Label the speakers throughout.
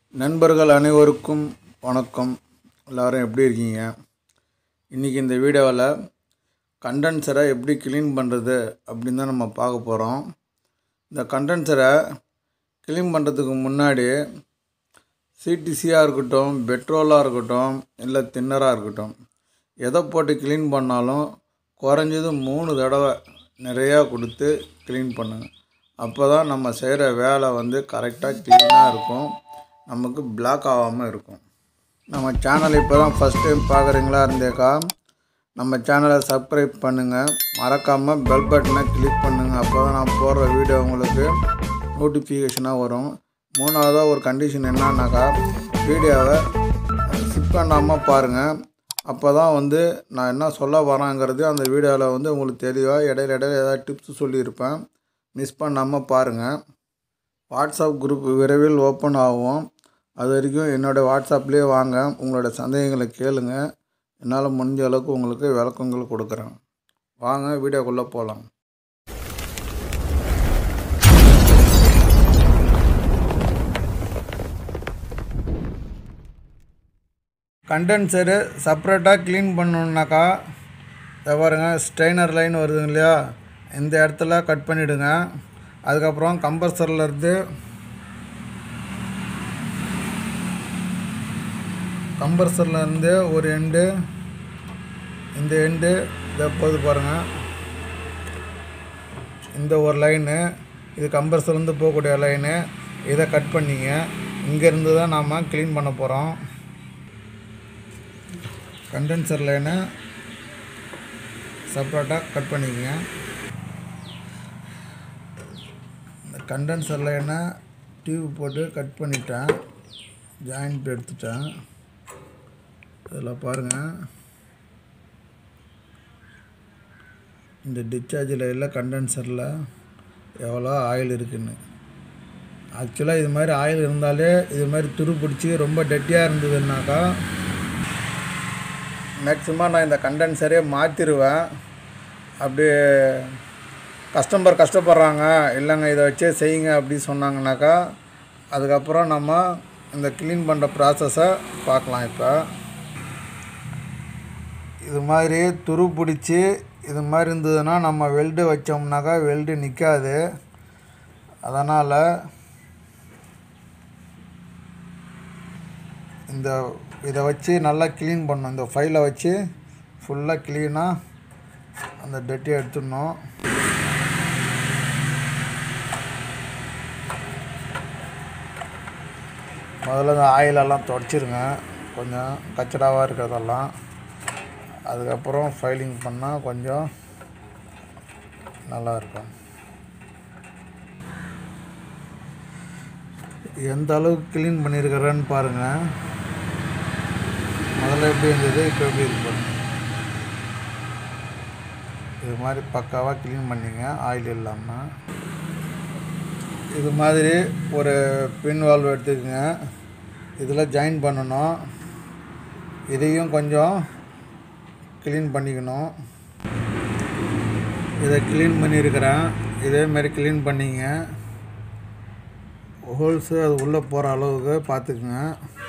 Speaker 1: நண்பர்கள் அனைவருக்கும் வணக்கம் எல்லோரும் எப்படி இருக்கீங்க இன்றைக்கி இந்த வீடியோவில் கண்டென்சரை எப்படி க்ளீன் பண்ணுறது அப்படின்னு தான் நம்ம பார்க்க போகிறோம் இந்த கண்டென்சரை க்ளீன் பண்ணுறதுக்கு முன்னாடி சிடிசியாக இருக்கட்டும் பெட்ரோலாக இருக்கட்டும் இல்லை தின்னராக இருக்கட்டும் எதை போட்டு க்ளீன் பண்ணாலும் குறைஞ்சது மூணு தடவை நிறையா கொடுத்து க்ளீன் பண்ணுங்க அப்போ தான் நம்ம செய்கிற வேலை வந்து கரெக்டாக க்ளீனாக இருக்கும் நமக்கு பிளாக் ஆகாமல் இருக்கும் நம்ம சேனல் இப்போ தான் ஃபஸ்ட் டைம் பார்க்குறீங்களா இருந்தேக்கா நம்ம சேனலை சப்ஸ்கிரைப் பண்ணுங்கள் மறக்காமல் பெல் பட்டனை கிளிக் பண்ணுங்கள் அப்போ தான் நான் போடுற வீடியோ உங்களுக்கு நோட்டிஃபிகேஷனாக வரும் மூணாவதாக ஒரு கண்டிஷன் என்னன்னாக்கா வீடியோவை ஸ்கிப் பண்ணாமல் பாருங்கள் அப்போ தான் வந்து நான் என்ன சொல்ல வரேங்கிறது அந்த வீடியோவில் வந்து உங்களுக்கு தெளிவாக இடையில இடையில ஏதாவது டிப்ஸ் சொல்லியிருப்பேன் மிஸ் பண்ணாமல் பாருங்கள் வாட்ஸ்அப் குரூப் விரைவில் ஓப்பன் ஆகும் அது வரைக்கும் என்னோடய வாட்ஸ்அப்லேயே வாங்க உங்களோட சந்தேகங்களை கேளுங்க என்னால் முடிஞ்ச அளவுக்கு உங்களுக்கு விளக்கங்கள் கொடுக்குறேன் வாங்க வீடியோக்குள்ளே போகலாம் கண்டென்சரு செப்ரேட்டாக க்ளீன் பண்ணணுன்னாக்கா இதை பாருங்க ஸ்ட்ரெயினர் லைன் வருது இல்லையா இந்த இடத்துல கட் பண்ணிவிடுங்க அதுக்கப்புறம் கம்பர்சரில் இருந்து கம்பர்சரில் இருந்து ஒரு எண்டு இந்த எண்டு இதை போது பாருங்கள் இந்த ஒரு லைனு இது கம்பர்சர்லேருந்து போகக்கூடிய லைனு இதை கட் பண்ணிங்க இங்கேருந்து தான் நாம் க்ளீன் பண்ண போகிறோம் கண்டென்சர் லைனை செப்ரேட்டாக கட் பண்ணிக்கங்க இந்த கண்டென்சர் லைனை டியூப் போட்டு கட் பண்ணிட்டேன் ஜாயிண்ட் எடுத்துட்டேன் இதில் பாருங்கள் இந்த டிஸ்சார்ஜில் இல்லை கண்டென்சரில் எவ்வளோ ஆயில் இருக்குன்னு ஆக்சுவலாக இது மாதிரி ஆயில் இருந்தாலே இது மாதிரி துரு பிடிச்சி ரொம்ப டெட்டியாக இருந்ததுன்னாக்கா மேக்ஸிமம் நான் இந்த கண்டென்சரே மாற்றிடுவேன் அப்படி கஸ்டமர் கஷ்டப்படுறாங்க இல்லைங்க இதை வச்சே செய்யுங்க அப்படி சொன்னாங்கனாக்கா அதுக்கப்புறம் நம்ம இந்த க்ளீன் பண்ணுற ப்ராசஸை பார்க்கலாம் இப்போ இது மாதிரி துரு பிடிச்சி இது மாதிரி இருந்ததுன்னா நம்ம வெல்டு வச்சோம்னாக்கா வெல்டு நிற்காது அதனால் இந்த இதை வச்சு நல்லா க்ளீன் பண்ணணும் இந்த ஃபைலை வச்சு ஃபுல்லாக க்ளீனாக அந்த டெட்டியை எடுத்துடணும் முதல்ல இந்த ஆயிலெல்லாம் தொடச்சிருங்க கொஞ்சம் கச்சடாவாக இருக்கிறதெல்லாம் அதுக்கப்புறம் ஃபைலிங் பண்ணால் கொஞ்சம் நல்லாயிருக்கும் எந்த அளவுக்கு க்ளீன் பண்ணியிருக்கிறேன்னு பாருங்கள் முதல்ல எப்படி இருந்தது இப்போ எப்படி இருக்கு பாருங்க இது மாதிரி பக்காவாக க்ளீன் பண்ணிங்க ஆயில் இல்லாமல் இது மாதிரி ஒரு பின் வால்வ் எடுத்துக்கோங்க இதில் ஜாயின் பண்ணணும் இதையும் கொஞ்சம் க்ளீன் பண்ணிக்கணும் இதை க்ளீன் பண்ணியிருக்கிறேன் இதே மாதிரி க்ளீன் பண்ணிங்க ஹோல்ஸு அது உள்ளே போகிற அளவுக்கு பார்த்துக்குங்க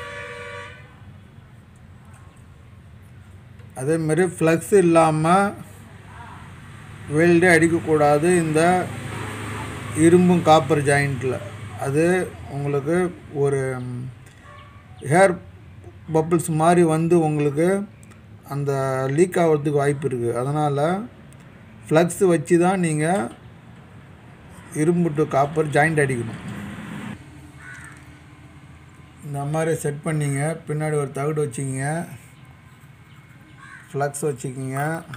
Speaker 1: அதேமாரி ஃப்ளக்ஸ் இல்லாமல் வெல்டே அடிக்கக்கூடாது இந்த இரும்பும் காப்பர் ஜாயிண்ட்டில் அது உங்களுக்கு ஒரு ஹேர் பப்புள்ஸ் மாதிரி வந்து உங்களுக்கு அந்த லீக் ஆகிறதுக்கு வாய்ப்பு இருக்குது அதனால் ஃப்ளக்ஸ் வச்சு தான் நீங்கள் இரும்பு டு காப்பர் ஜாயிண்ட் அடிக்கணும் இந்த மாதிரி செட் பண்ணிங்க பின்னாடி ஒரு தகடு வச்சுக்கிங்க ஃப்ளக்ஸ் வச்சுக்கிங்க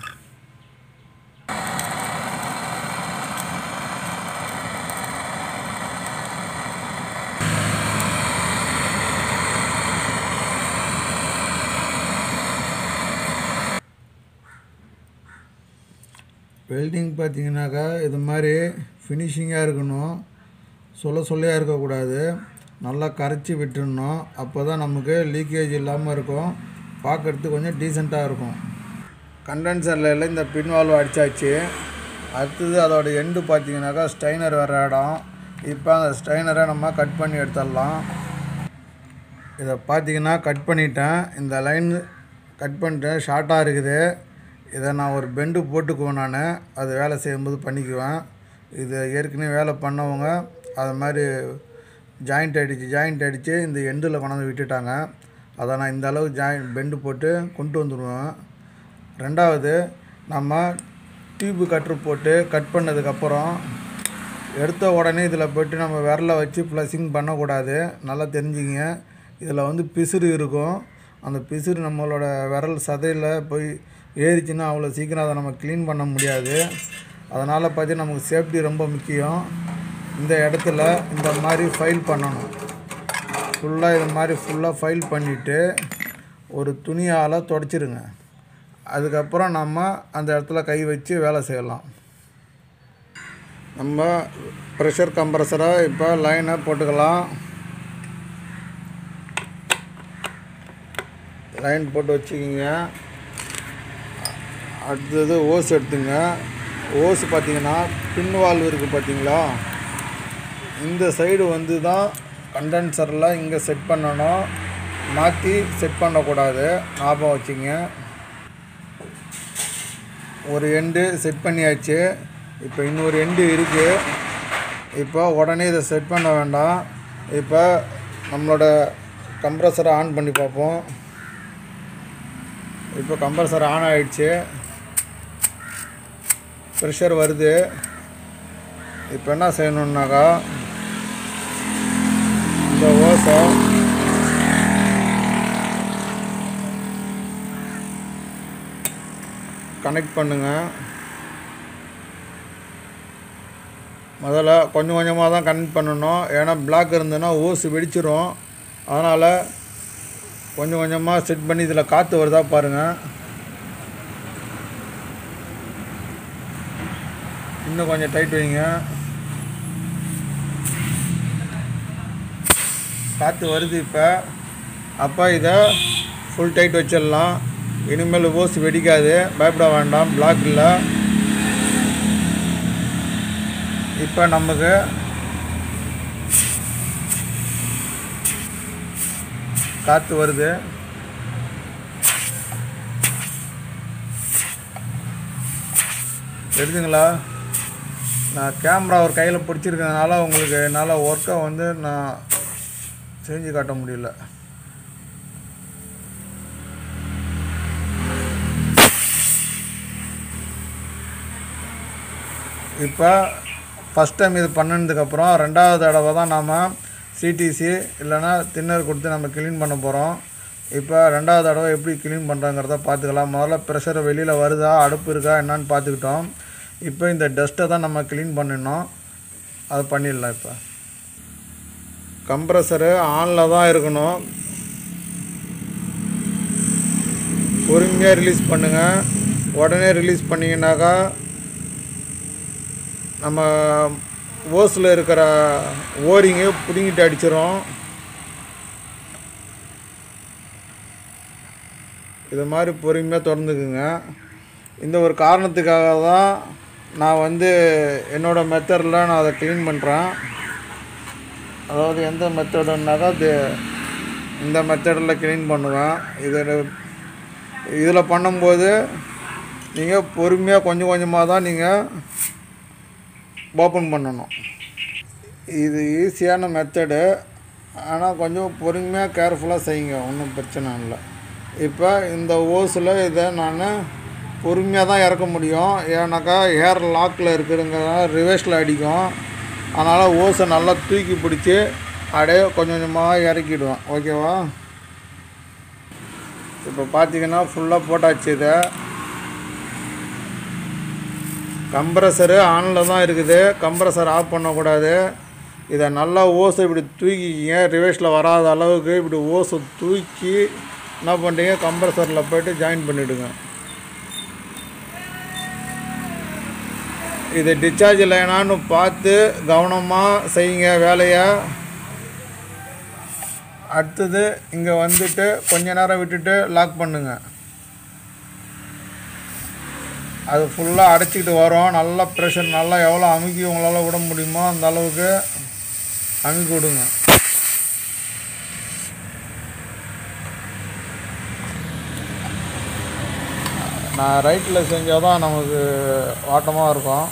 Speaker 1: வெல்டிங் பார்த்தீங்கன்னாக்கா இது மாதிரி ஃபினிஷிங்காக இருக்கணும் சொல்ல சொல்லியாக இருக்கக்கூடாது நல்லா கரைச்சி விட்டுடணும் அப்போ தான் நமக்கு லீக்கேஜ் இல்லாமல் இருக்கும் பார்க்குறதுக்கு கொஞ்சம் டீசெண்டாக இருக்கும் கண்டென்சரில் எல்லாம் இந்த பின் வால்வு அடித்தாச்சு அடுத்தது அதோட எண்டு பார்த்தீங்கன்னாக்கா ஸ்டைனர் வர இடம் இப்போ அந்த ஸ்டைனரை நம்ம கட் பண்ணி எடுத்துடலாம் இதை பார்த்தீங்கன்னா கட் பண்ணிட்டேன் இந்த லைன் கட் பண்ணிட்டேன் ஷார்ட்டாக இருக்குது இதை நான் ஒரு பெண்டு போட்டுக்குவேன் நான் அது வேலை செய்யும்போது பண்ணிக்குவேன் இது ஏற்கனவே வேலை பண்ணவங்க அது மாதிரி ஜாயிண்ட் அடித்து ஜாயிண்ட் அடித்து இந்த எண்டில் கொண்டாந்து விட்டுட்டாங்க அதை நான் இந்த அளவு ஜாயின் பெண்டு போட்டு கொண்டு வந்துடுவேன் ரெண்டாவது நம்ம டியூப்பு கட்ரு போட்டு கட் பண்ணதுக்கப்புறம் எடுத்த உடனே இதில் போய்ட்டு நம்ம விரலை வச்சு ப்ளஸிங் பண்ணக்கூடாது நல்லா தெரிஞ்சுங்க இதில் வந்து பிசுறு இருக்கும் அந்த பிசுறு நம்மளோட விரல் சதையில் போய் ஏறிச்சுன்னா அவ்வளோ சீக்கிரம் அதை நம்ம க்ளீன் பண்ண முடியாது அதனால் பார்த்தீங்கன்னா நமக்கு சேஃப்டி ரொம்ப முக்கியம் இந்த இடத்துல இந்த மாதிரி ஃபைல் பண்ணணும் ஃபுல்லாக இது மாதிரி ஃபுல்லாக ஃபைல் பண்ணிவிட்டு ஒரு துணியால் தொடச்சிருங்க அதுக்கப்புறம் நம்ம அந்த இடத்துல கை வச்சு வேலை செய்யலாம் நம்ம ப்ரெஷர் கம்ப்ரஸரை இப்போ லைனை போட்டுக்கலாம் லைன் போட்டு வச்சுக்கிங்க அடுத்தது ஓஸ் எடுத்துங்க ஓஸ் பார்த்தீங்கன்னா பின் வால்வு இருக்குது பார்த்தீங்களா இந்த சைடு வந்து தான் கண்டென்சரில் இங்கே செட் பண்ணணும் மாற்றி செட் பண்ணக்கூடாது ஞாபகம் வச்சுங்க ஒரு எண்டு செட் பண்ணியாச்சு இப்போ இன்னொரு எண்டு இருக்குது இப்போ உடனே இதை செட் பண்ண வேண்டாம் இப்போ நம்மளோட கம்ப்ரஸரை ஆன் பண்ணி பார்ப்போம் இப்போ கம்ப்ரஸர் ஆன் ஆயிடுச்சு ப்ரெஷர் வருது இப்போ என்ன செய்யணுன்னாக்கா இந்த ஓசை கனெக்ட் பண்ணுங்கள் முதல்ல கொஞ்சம் கொஞ்சமாக தான் கனெக்ட் பண்ணணும் ஏன்னா பிளாக் இருந்ததுன்னா ஓஸ் வெடிச்சிரும் அதனால் கொஞ்சம் கொஞ்சமாக செட் பண்ணி இதில் காற்று வருதா பாருங்கள் இன்னும் கொஞ்சம் டைட் வைங்க காற்று வருது இப்போ அப்போ இதை ஃபுல் டைட் வச்சிடலாம் இனிமேல் ஓஸ் வெடிக்காது பயப்பட வேண்டாம் பிளாக் இல்லை இப்போ நமக்கு காற்று வருது தெரிஞ்சுங்களா நான் கேமரா ஒரு கையில் பிடிச்சிருக்கிறதுனால உங்களுக்கு என்னால் ஒர்க்கை வந்து நான் செஞ்சு காட்ட முடியல இப்போ ஃபஸ்ட் டைம் இது பண்ணதுக்கப்புறம் ரெண்டாவது தடவை தான் நாம் சிடிசி இல்லைன்னா தின்னர் கொடுத்து நம்ம க்ளீன் பண்ண போகிறோம் இப்போ ரெண்டாவது தடவை எப்படி க்ளீன் பண்ணுறோங்கிறத பார்த்துக்கலாம் முதல்ல ப்ரெஷர் வெளியில் வருதா அடுப்பு இருக்கா என்னன்னு பார்த்துக்கிட்டோம் இப்போ இந்த டஸ்ட்டை தான் நம்ம க்ளீன் பண்ணிடணும் அது பண்ணிடலாம் இப்போ கம்ப்ரஸரு ஆனில் தான் இருக்கணும் பொறுமையாக ரிலீஸ் பண்ணுங்கள் உடனே ரிலீஸ் பண்ணிங்கனாக்கா நம்ம ஓஸில் இருக்கிற ஓரிங்கு பிடுங்கிட்டு அடிச்சிரும் இது மாதிரி பொறுமையாக திறந்துக்குங்க இந்த ஒரு காரணத்துக்காக தான் நான் வந்து என்னோடய மெத்தடில் நான் அதை க்ளீன் பண்ணுறேன் அதாவது எந்த மெத்தடுன்னாக்கா இது இந்த மெத்தடில் க்ளீன் பண்ணுவேன் இதில் இதில் பண்ணும்போது நீங்கள் பொறுமையாக கொஞ்சம் கொஞ்சமாக தான் நீங்கள் ஓப்பன் பண்ணணும் இது ஈஸியான மெத்தடு ஆனால் கொஞ்சம் பொறுமையாக கேர்ஃபுல்லாக செய்யுங்க ஒன்றும் பிரச்சனை இல்லை இப்போ இந்த ஓஸில் இதை நான் பொறுமையாக தான் இறக்க முடியும் ஏன்னாக்கா ஏர் லாக்கில் இருக்கிறதுங்கிறதுனால ரிவர்ஸில் அடிக்கும் அதனால் ஓஸை நல்லா தூக்கி பிடிச்சி அப்படியே கொஞ்சம் கொஞ்சமாக இறக்கிடுவேன் ஓகேவா இப்போ பார்த்தீங்கன்னா ஃபுல்லாக போட்டாச்சு இதை கம்ப்ரஸரு ஆனில் தான் இருக்குது கம்ப்ரஸர் ஆஃப் பண்ணக்கூடாது இதை நல்லா ஓஸை இப்படி தூக்கிக்கிங்க ரிவர்ஸில் வராத அளவுக்கு இப்படி ஓஸை தூக்கி என்ன பண்ணுறீங்க கம்ப்ரஸரில் போய்ட்டு ஜாயின் பண்ணிவிடுங்க இது டிஸ்சார்ஜ் இல்லைனான்னு பார்த்து கவனமாக செய்யுங்க வேலையை அடுத்தது இங்கே வந்துட்டு கொஞ்ச நேரம் விட்டுட்டு லாக் பண்ணுங்க அது ஃபுல்லாக அடைச்சிக்கிட்டு வரும் நல்லா ப்ரெஷர் நல்லா எவ்வளோ அமுக்கி உங்களால் விட முடியுமோ அந்த அளவுக்கு அமுக்கி விடுங்க ரைட்டில் செஞ்சால் தான் நமக்கு வாட்டமாக இருக்கும்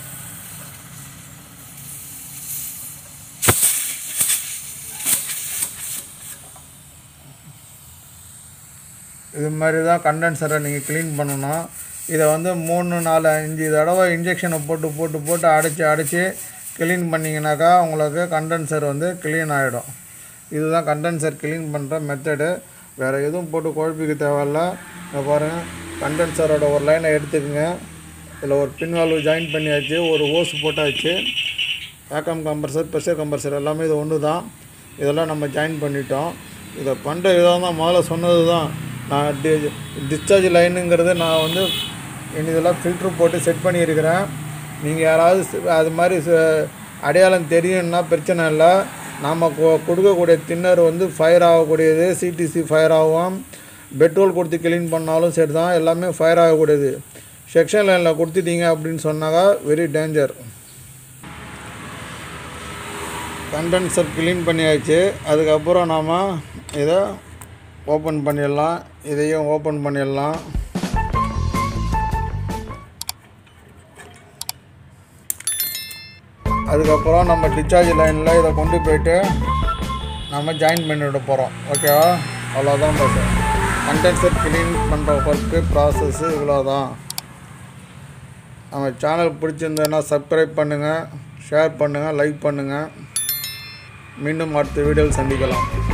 Speaker 1: இது மாதிரி தான் கண்டென்சரை நீங்கள் க்ளீன் பண்ணணும் இதை வந்து மூணு நாலு அஞ்சு தடவை இன்ஜெக்ஷனை போட்டு போட்டு போட்டு அடைச்சி அடைச்சி க்ளீன் பண்ணிங்கனாக்கா உங்களுக்கு கண்டென்சர் வந்து க்ளீன் ஆகிடும் இதுதான் கண்டென்சர் க்ளீன் பண்ணுற மெத்தடு வேறு எதுவும் போட்டு குழப்பிக்க தேவையில்ல இதை பாருங்கள் கண்டென்சரோட ஒரு லைனை எடுத்துக்கோங்க இதில் ஒரு பின் வால்வு ஜாயின் பண்ணியாச்சு ஒரு ஓஸ் போட்டாச்சு வேக்கம் கம்ப்ரஸர் ப்ரெஷர் கம்ப்ரஸர் எல்லாமே இது ஒன்று தான் இதெல்லாம் நம்ம ஜாயின் பண்ணிட்டோம் இதை பண்ணுற விதம் தான் முதல்ல சொன்னது தான் நான் டி டிஸ்சார்ஜ் லைனுங்கிறது நான் வந்து இதெல்லாம் ஃபில்ட்ரு போட்டு செட் பண்ணியிருக்கிறேன் நீங்கள் யாராவது சி- அது மாதிரி ச- அடையாளம் தெரியும்னா பிரச்சனை இல்லை நாம் கொடுக்கக்கூடிய தின்னர் வந்து ஃபயர் ஆகக்கூடியது சிடிசி ஃபயர் ஆகும் பெட்ரோல் கொடுத்து க்ளீன் பண்ணாலும் சரி தான் எல்லாமே ஃபயர் ஆகக்கூடியது செக்ஷன் லைனில் கொடுத்துட்டீங்க அப்படின்னு சொன்னாக்கா வெரி டேஞ்சர் கண்டென்சர் க்ளீன் பண்ணியாச்சு அதுக்கப்புறம் நாம் இதை ஓப்பன் பண்ணிடலாம் இதையும் ஓப்பன் பண்ணிடலாம் அதுக்கப்புறம் நம்ம டிஸ்சார்ஜ் லைனில் இதை கொண்டு போயிட்டு நம்ம ஜாயின் பண்ணிவிட போகிறோம் ஓகேவா அவ்வளோதான் பஸ் கண்டென்சர் க்ளீன் பண்ணுற ஒர்க்கு ப்ராசஸ்ஸு இவ்வளோ தான் நம்ம சேனல் பிடிச்சிருந்ததுன்னா சப்ஸ்கிரைப் பண்ணுங்கள் ஷேர் பண்ணுங்கள் லைக் பண்ணுங்கள் மீண்டும் அடுத்த வீடியோவில் சந்திக்கலாம்